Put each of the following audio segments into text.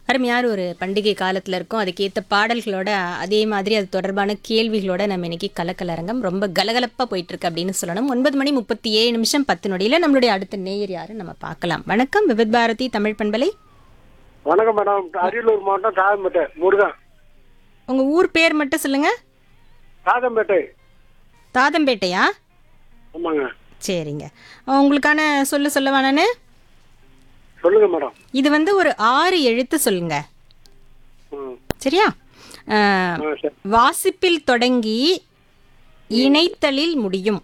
அருமையான ஒரு பண்டிகை காலத்தில் இருக்கும் அதுக்கேற்ற பாடல்களோட அதே மாதிரி அது தொடர்பான கேள்விகளோட நம்ம இன்னைக்கு கலக்கலரங்கம் ரொம்ப கலகலப்பாக போயிட்டு இருக்கு அப்படின்னு சொல்லணும் ஒன்பது மணி முப்பத்தி ஏழு நிமிஷம் பத்து நொடியில் நம்மளுடைய அடுத்த நேயர் யாரு நம்ம பார்க்கலாம் வணக்கம் விவித் பாரதி தமிழ் பண்பலை வணக்கம் மேடம் அரியலூர் மாவட்டம் தாதம்பேட்டை முருகன் உங்க ஊர் பேர் மட்டும் சொல்லுங்க தாதம்பேட்டை தாதம்பேட்டையா ஆமாங்க சரிங்க உங்களுக்கான சொல்ல சொல்லவா நானு சொல்லுங்க மேடம் இது வந்து ஒரு ஆறு எழுத்து சொல்லுங்க ம் சரியா அஹ், ஆ சரி வாசிப்பில் தொடங்கி இணைத்தலில் முடியும்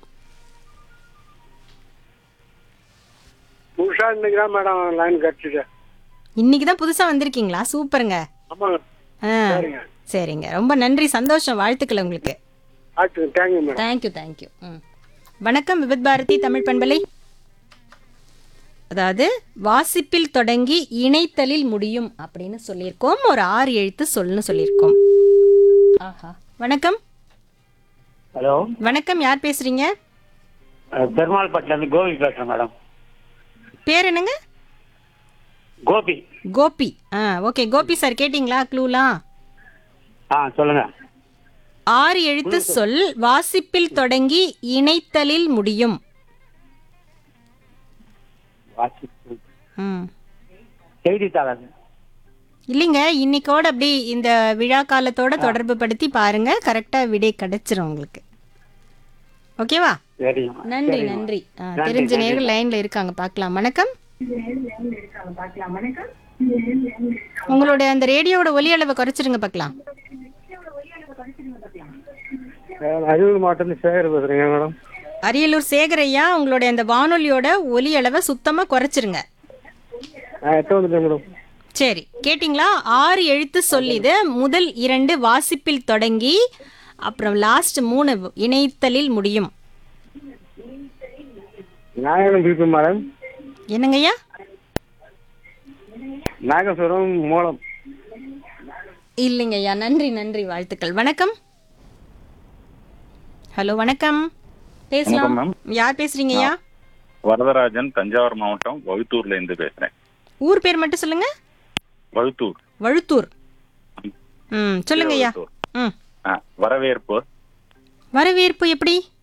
புதுசா இன்னைக்கு தான் மேடம் லைன் கிடச்சிது இன்னைக்கு தான் புதுசாக வந்திருக்கீங்களா சூப்பருங்க ஆமாங்க ஆ சரிங்க சரிங்க ரொம்ப நன்றி சந்தோஷம் வாழ்த்துக்கள் உங்களுக்கு ஆச்சு தேங்க்யூ மேடம் தேங்க்யூ தேங்க்யூ ம் வணக்கம் விவித் பாரதி தமிழ் பண்பலை அதாவது வாசிப்பில் தொடங்கி இணைத்தலில் முடியும் அப்படின்னு சொல்லியிருக்கோம் ஒரு ஆறு எழுத்து சொல்லுன்னு சொல்லியிருக்கோம் ஆஹா வணக்கம் ஹலோ வணக்கம் யார் பேசுறீங்க பெருமாள்பட்டிலேருந்து கோபி பேசுகிறேன் மேடம் பேர் என்னங்க கோபி கோபி ஆ ஓகே கோபி சார் கேட்டிங்களா க்ளூலாம் ஆ சொல்லுங்க ஆறு எழுத்து சொல் வாசிப்பில் தொடங்கி இணைத்தலில் முடியும் வாசிப்பு ம் செய்தித்தாள் அது இல்லைங்க இன்னைக்கோட அப்படி இந்த விழா காலத்தோட தொடர்பு படுத்தி பாருங்க கரெக்டா விடை கிடைச்சிரும் உங்களுக்கு ஓகேவா சரிங்க நன்றி நன்றி ஆ, தெரிஞ்ச நேர்கள் லைன்ல இருக்காங்க பார்க்கலாம் வணக்கம் உங்களுடைய அந்த ரேடியோவோட ஒலி அளவை குறைச்சிருங்க பார்க்கலாம் அரியலூர் மாவட்டம் சேகர் பேசுறீங்க மேடம் அரியலூர் சேகரையா உங்களுடைய அந்த வானொலியோட ஒலி அளவை சுத்தமா குறைச்சிருங்க நான் எத்த வந்துட்டேன் மேடம் சரி கேட்டிங்களா ஆறு எழுத்து சொல்லிது முதல் இரண்டு வாசிப்பில் தொடங்கி அப்புறம் லாஸ்ட் மூணு இணைத்தலில் முடியும் நாகரம் பிபி மேடம் என்னங்கய்யா நாகேஸ்வரம் மூலம் இல்லைங்கய்யா நன்றி நன்றி வாழ்த்துக்கள் வணக்கம் ஹலோ வணக்கம் பேசலாம் வணக்கம் யார் பேசுறீங்கய்யா வரதராஜன் தஞ்சாவூர் மாவட்டம் வழுத்தூர்ல இருந்து பேசுறேன் ஊர் பேர் மட்டும் சொல்லுங்க வழுத்தூர் வழுத்தூர் ம் சொல்லுங்கய்யா வழுத்தூர். ம் ஆ, வரவேற்பு வரவேற்பு எப்படி